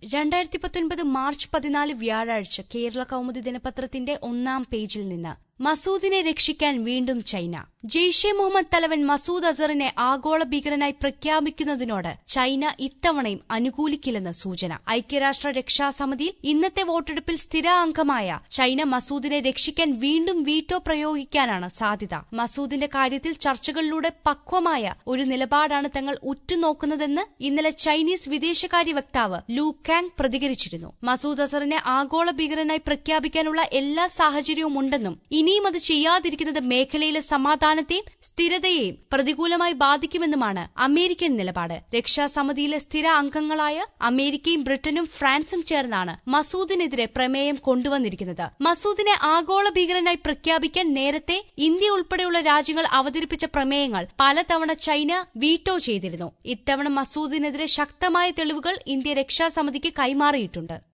രണ്ടായിരത്തി പത്തൊൻപത് മാർച്ച് പതിനാല് വ്യാഴാഴ്ച കേരള കൗമുദി ദിനപത്രത്തിന്റെ ഒന്നാം പേജിൽ നിന്ന് മസൂദിനെ രക്ഷിക്കാൻ വീണ്ടും ചൈന ജെയ്ഷെ മുഹമ്മദ് തലവൻ മസൂദ് അസറിനെ ആഗോള ഭീകരനായി പ്രഖ്യാപിക്കുന്നതിനോട് ചൈന ഇത്തവണയും അനുകൂലിക്കില്ലെന്ന് സൂചന ഐക്യരാഷ്ട്ര രക്ഷാസമിതിയിൽ ഇന്നത്തെ വോട്ടെടുപ്പിൽ സ്ഥിര അംഗമായ ചൈന മസൂദിനെ രക്ഷിക്കാൻ വീണ്ടും വീറ്റോ പ്രയോഗിക്കാനാണ് സാധ്യത മസൂദിന്റെ കാര്യത്തിൽ ചർച്ചകളിലൂടെ പക്വമായ ഒരു നിലപാടാണ് തങ്ങൾ ഉറ്റുനോക്കുന്നതെന്ന് ഇന്നലെ ചൈനീസ് വിദേശകാര്യ വക്താവ് ലൂ കാങ് പ്രതികരിച്ചിരുന്നു മസൂദ് അസറിനെ ആഗോള ഭീകരനായി പ്രഖ്യാപിക്കാനുള്ള എല്ലാ സാഹചര്യവും ഉണ്ടെന്നും ഇനിയും അത് ചെയ്യാതിരിക്കുന്നത് മേഖലയിലെ സമാധാനത്തെയും സ്ഥിരതയെയും പ്രതികൂലമായി ബാധിക്കുമെന്നുമാണ് അമേരിക്കൻ നിലപാട് രക്ഷാസമിതിയിലെ സ്ഥിര അംഗങ്ങളായ അമേരിക്കയും ബ്രിട്ടനും ഫ്രാൻസും ചേർന്നാണ് മസൂദിനെതിരെ പ്രമേയം കൊണ്ടുവന്നിരിക്കുന്നത് മസൂദിനെ ആഗോള ഭീകരനായി പ്രഖ്യാപിക്കാൻ നേരത്തെ ഇന്ത്യ ഉൾപ്പെടെയുള്ള രാജ്യങ്ങൾ അവതരിപ്പിച്ച പ്രമേയങ്ങൾ പലതവണ ചൈന വീറ്റോ ചെയ്തിരുന്നു ഇത്തവണ മസൂദിനെതിരെ ശക്തമായ തെളിവുകൾ ഇന്ത്യ രക്ഷാസമിതിക്ക് കൈമാറിയിട്ടുണ്ട്